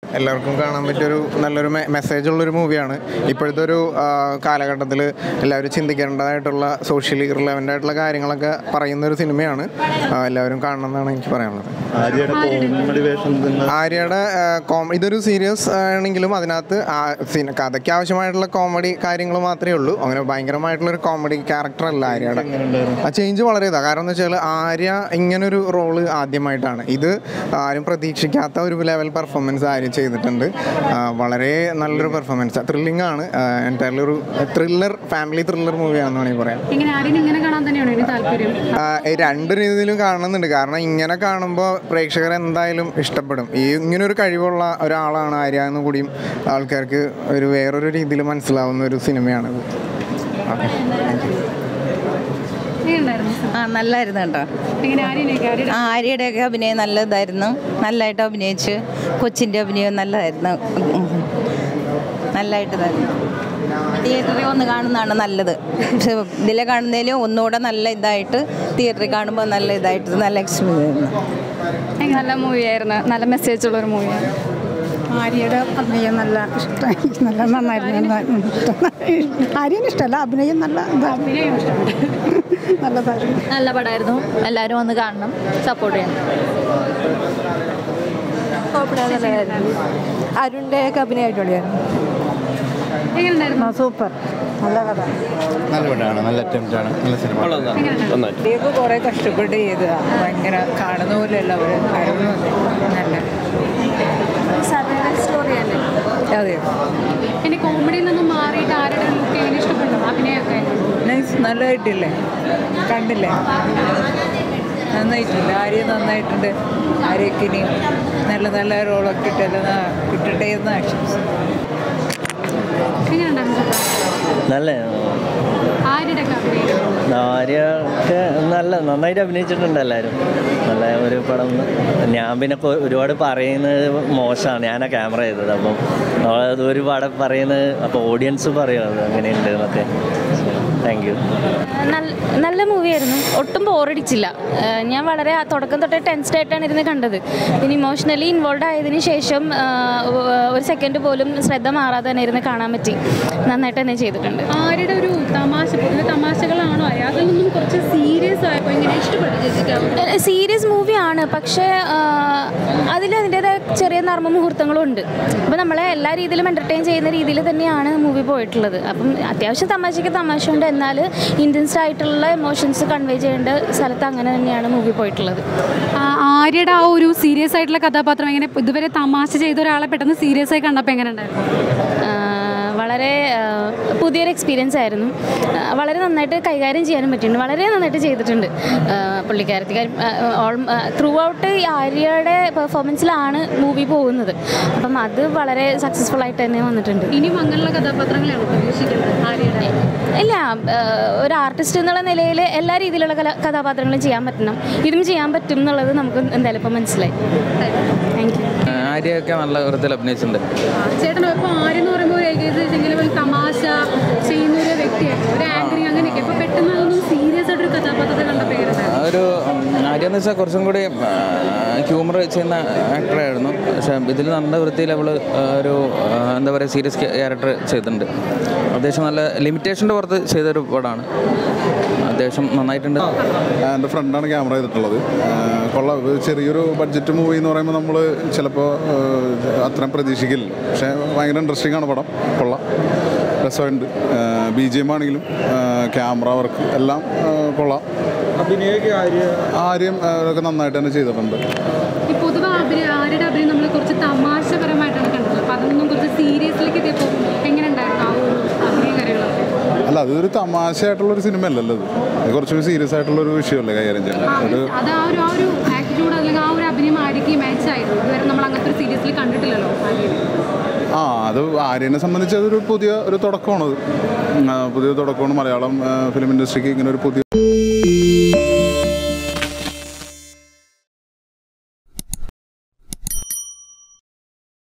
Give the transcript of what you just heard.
എല്ലാവർക്കും കാണാൻ പറ്റിയൊരു നല്ലൊരു മെസ്സേജ് ഉള്ളൊരു മൂവിയാണ് ഇപ്പോഴത്തെ ഒരു കാലഘട്ടത്തിൽ എല്ലാവരും ചിന്തിക്കേണ്ടതായിട്ടുള്ള സോഷ്യലി റിലവൻ്റ് ആയിട്ടുള്ള കാര്യങ്ങളൊക്കെ പറയുന്ന ഒരു സിനിമയാണ് ആ, എല്ലാവരും കാണണം എന്നാണ് എനിക്ക് പറയാനുള്ളത് ആര്യയുടെ കോമഡി വേഷം തന്നെ ആര്യയുടെ കോമ ഇതൊരു സീരിയസ് ആണെങ്കിലും അതിനകത്ത് ആ സിന കഥയ്ക്ക് ആവശ്യമായിട്ടുള്ള കോമഡി കാര്യങ്ങൾ മാത്രമേ ഉള്ളൂ അങ്ങനെ ഭയങ്കരമായിട്ടുള്ളൊരു കോമഡി ക്യാരക്ടർ അല്ല ആര്യയുടെ ആ ചേഞ്ച് വളരെ ഇതാണ് കാരണം എന്ന് വെച്ചാൽ ആര്യ ഇങ്ങനൊരു റോള് ആദ്യമായിട്ടാണ് ഇത് ആരും പ്രതീക്ഷിക്കാത്ത ഒരു ലെവൽ പെർഫോമൻസ് ആര്യ ചെയ്തിട്ടുണ്ട് ആ, വളരെ നല്ലൊരു പെർഫോമൻസ് ത്രില്ലിംഗ് ആണ് എൻ്റെ ഒരു ത്രില്ലർ ഫാമിലി ത്രില്ലർ മൂവിയാണെന്ന് വേണമെങ്കിൽ പറയാം ഇങ്ങനെ ആരെയും ഇങ്ങനെ കാണാൻ തന്നെയാണോ ഇനി താല്പര്യം ആ, ഈ രണ്ട് രീതിയിലും കാണുന്നുണ്ട് കാരണം ഇങ്ങനെ കാണുമ്പോൾ പ്രേക്ഷകർ എന്തായാലും ഇഷ്ടപ്പെടും ഈ ഇങ്ങനെ ഒരു കഴിവുള്ള ഒരാളാണ് ആര്യ എന്ന് കൂടിയും ആൾക്കാർക്ക് ഒരു വേറൊരു രീതിയിൽ മനസ്സിലാവുന്ന ഒരു സിനിമയാണിത് ഓക്കെ താങ്ക് യു എങ്ങനെയുണ്ടായിരുന്നു ആ നല്ലായിരുന്നു കേട്ടോ ഇങ്ങനെ ആര്യനെയൊക്കെ ആര്യയുടെ ആ ആര്യയുടെയൊക്കെ അഭിനയം നല്ലതായിരുന്നു നല്ലതായിട്ട് അഭിനയിച്ച് കൊച്ചിൻ്റെ അഭിനയം നല്ലതായിരുന്നു ഉം. നല്ലതായിട്ടതായിരുന്നു തിയേറ്ററിൽ വന്ന് കാണുന്നതാണ് നല്ലത് പക്ഷെ ഇതിലെ കാണുന്നതിലും ഒന്നുകൂടെ നല്ല ഇതായിട്ട് തിയേറ്ററിൽ കാണുമ്പോൾ നല്ല ഇതായിട്ട് നല്ല എക്സ്പീരിയൻസ് ആയിരുന്നു നല്ല മൂവിയായിരുന്നു നല്ല മെസ്സേജ് ഉള്ള ഒരു മൂവിയാണ് ആര്യയുടെ അഭിനയം നല്ല ഇഷ്ടമായി നല്ല നന്നായിരുന്നു ആര്യന് ഇഷ്ടമല്ല അഭിനയം നല്ല ഇതായിരുന്നു നല്ലതായിരുന്നു നല്ല പടമായിരുന്നു എല്ലാവരും വന്ന് കാണണം സപ്പോർട്ട് ചെയ്യണം അരുണിൻ്റെ ഒക്കെ അഭിനയം അടിപൊളിയായിരുന്നു എങ്ങനെയുണ്ടായിരുന്നു സൂപ്പർ നല്ല കഥ നല്ല പടമാണ് നല്ല അറ്റംപ്റ്റ് ആണ് നല്ല സിനിമ ഇതൊക്കെ കുറേ കഷ്ടപ്പെട്ട് ചെയ്തതാണ് ഭയങ്കര കാണുന്ന പോലെയല്ല അവർ നല്ല സ്റ്റോറിയല്ലേ അതെ ഇനി കോമഡിയിൽ നിന്നും മാറിയിട്ട് ആരുടെ ലുക്ക് എങ്ങനെ ഇഷ്ടപ്പെട്ടു അഭിനയമൊക്കെ നൈസ് നല്ലതായിട്ടില്ലേ കണ്ടില്ലേ നന്നായിട്ടില്ല ആര്യ നന്നായിട്ടുണ്ട് ആര്യക്ക് ഇനിയും നല്ല നല്ല റോളൊക്കെ ഇട്ടല്ല കിട്ടട്ടെ എന്ന് ആശംസിക്കുന്നു എങ്ങനെയുണ്ടായിരുന്നു നല്ല ആരുടെ ഒക്കെ അഭിനയം ആര്യൊക്കെ നല്ല നന്നായിട്ട് അഭിനയിച്ചിട്ടുണ്ട് എല്ലാവരും നല്ല ഒരു പടം ഞാൻ പിന്നെ കൊ- ഒരുപാട് പറയുന്നത് മോശമാണ് ഞാനാ ക്യാമറ ചെയ്തത് അപ്പം അത് ഒരു പടം പറയുന്നത് അപ്പോൾ ഓഡിയൻസ് പറയും അത് അങ്ങനെയുണ്ട് എന്നൊക്കെ താങ്ക് യു നല്ല മൂവിയായിരുന്നു ഒട്ടും ബോറടിച്ചില്ല ഏഹ് ഞാൻ വളരെ ആ തുടക്കം തൊട്ടേ ടെൻസ്ഡ് ആയിട്ടാണ് ഇരുന്ന് കണ്ടത് പിന്നെ ഇമോഷണലി ഇൻവോൾവ് ആയതിനു ശേഷം ആഹ് ഒരു സെക്കൻഡ് പോലും ശ്രദ്ധ മാറാതെ തന്നെ ഇരുന്ന് കാണാൻ പറ്റി നന്നായിട്ട് തന്നെ ചെയ്തിട്ടുണ്ട് ആരുടെ ഒരു തമാശ പൊതുവെ തമാശകളാണോ ആര്യ അതിൽ നിന്നും കുറച്ച് സീരിയസ് ആയപ്പോൾ ഇങ്ങനെ ഇഷ്ടപ്പെട്ടു ചേച്ചിക്ക് സീരിയസ് മൂവിയാണ് പക്ഷേ അതിൽ അതിൻ്റെതായ ചെറിയ നർമ്മ മുഹൂർത്തങ്ങളും ഉണ്ട് അപ്പോൾ നമ്മളെ എല്ലാ രീതിയിലും എൻ്റർടൈൻ ചെയ്യുന്ന രീതിയിൽ തന്നെയാണ് മൂവി പോയിട്ടുള്ളത് അപ്പം അത്യാവശ്യം തമാശയ്ക്ക് തമാശ ഉണ്ട് എന്നാൽ ഇൻറ്റൻസ് ആയിട്ടുള്ള എമോഷൻസ് കൺവേ ചെയ്യേണ്ട സ്ഥലത്ത് അങ്ങനെ തന്നെയാണ് മൂവി പോയിട്ടുള്ളത് ആ, ആര്യയുടെ ആ ഒരു സീരിയസ് ആയിട്ടുള്ള കഥാപാത്രം എങ്ങനെ ഇതുവരെ തമാശ ചെയ്ത ഒരാളെ പെട്ടെന്ന് സീരിയസ് ആയി കണ്ടപ്പോൾ എങ്ങനെ ഉണ്ടായിരുന്നു ആ, വളരെ ആ, പുതിയൊരു എക്സ്പീരിയൻസ് ആയിരുന്നു ആ, വളരെ നന്നായിട്ട് കൈകാര്യം ചെയ്യാനും പറ്റിയിട്ടുണ്ട് വളരെ നന്നായിട്ട് ചെയ്തിട്ടുണ്ട് ആ, പുള്ളിക്കാരത്തി ത്രൂ ഔട്ട് ആര്യയുടെ പെർഫോമൻസിലാണ് മൂവി പോകുന്നത് അപ്പം അത് വളരെ സക്സസ്ഫുൾ ആയിട്ട് തന്നെ വന്നിട്ടുണ്ട് ഇനിയും അങ്ങനെയുള്ള കഥാപാത്രങ്ങളെയാണ് പ്രതീക്ഷിക്കുന്നത് ആര്യയുടെ ഇല്ല ആ, ഒരു ആർട്ടിസ്റ്റ് എന്നുള്ള നിലയിൽ എല്ലാ രീതിയിലുള്ള കല കഥാപാത്രങ്ങളും ചെയ്യാൻ പറ്റണം ഇതും ചെയ്യാൻ പറ്റും എന്നുള്ളത് നമുക്ക് എന്തായാലും ഇപ്പം മനസ്സിലായി താങ്ക് യു ആര്യൊക്കെ നല്ല വൃത്തിയിൽ അഭിനയിച്ചിട്ടുണ്ട് ചേട്ടൻ ഇപ്പോൾ ആര്യ എന്ന് പറയുമ്പോൾ ഒരു ഏകദേശം ഒരു തമാശ ചെയ്യുന്ന ഒരു വ്യക്തിയായിരുന്നു ഒരു ആങ്കറിങ് അങ്ങനെയൊക്കെ അപ്പോൾ പെട്ടെന്ന് അതൊന്നും സീരിയസ് ആയിട്ടൊരു കഥാപാത്രത്തെ കണ്ടപ്പോൾ എങ്ങനെ ഉണ്ടായിരുന്നു? ഒരു ആര്യ എന്ന് വെച്ചാൽ കുറച്ചും കൂടി ഹ്യൂമർ ചെയ്യുന്ന ആക്ടറായിരുന്നു പക്ഷേ ഇതിൽ നല്ല വൃത്തിയിൽ അവൾ ഒരു ആ, എന്താ പറയുക സീരിയസ് ക്യാരക്ടർ ചെയ്തിട്ടുണ്ട് അത്യാവശ്യം നല്ല ലിമിറ്റേഷൻ്റെ പുറത്ത് ചെയ്തൊരു പടമാണ് അത്യാവശ്യം നന്നായിട്ടുണ്ട് എൻ്റെ ഫ്രണ്ടാണ് ക്യാമറ ചെയ്തിട്ടുള്ളത് ആ, കൊള്ളാം ഇത് ചെറിയൊരു ബഡ്ജറ്റ് മൂവി എന്ന് പറയുമ്പോൾ നമ്മൾ ചിലപ്പോൾ അത്രയും പ്രതീക്ഷിക്കില്ല പക്ഷേ ഭയങ്കര ഇൻട്രസ്റ്റിംഗ് ആണ് പടം കൊള്ളാം രസമുണ്ട് ബി ജി എം ആണെങ്കിലും ക്യാമറ വർക്ക് എല്ലാം ആ, കൊള്ളാം അഭിനയൊക്കെ ആര്യ ആര്യം ആ, ഒക്കെ നന്നായിട്ട് തന്നെ ചെയ്തിട്ടുണ്ട് ഈ പൊതുവെ അഭിനയ ആരുടെ അഭിനയം നമ്മൾ കുറച്ച് തമാശപരമായിട്ടാണ് കണ്ടത് അപ്പോൾ അതൊന്നും കുറച്ച് സീരിയസിലേക്ക് എത്തിയപ്പോൾ എങ്ങനെ ഉണ്ടായിരുന്നു ആ ഒരു അഭിനയ കാര്യങ്ങളൊക്കെ അല്ല അതൊരു തമാശയായിട്ടുള്ളൊരു സിനിമ അല്ലല്ലോ ഇത് ഇത് കുറച്ചും സീരിയസ് ആയിട്ടുള്ളൊരു വിഷയമല്ലേ കൈകാര്യം ചെയ്യുന്നത് ഒരു അത് ആ ഒരു ആ ഒരു ആറ്റിറ്റ്യൂഡ് അല്ലെങ്കിൽ ആ ഒരു അഭിനയം ആര്യക്ക് മാച്ച് ആയിരുന്നു ഇതുവരെ നമ്മൾ അങ്ങനത്തെ ഒരു സീരിയസിൽ കണ്ടിട്ടില്ലല്ലോ ആര്യനെ ആ അത് ആര്യനെ സംബന്ധിച്ച് അതൊരു പുതിയ ഒരു തുടക്കമാണത് ഉം, ആ, പുതിയ തുടക്കമാണ് മലയാളം ഫിലിം ഇൻഡസ്ട്രിക്ക് ഇങ്ങനെ ഒരു പുതിയ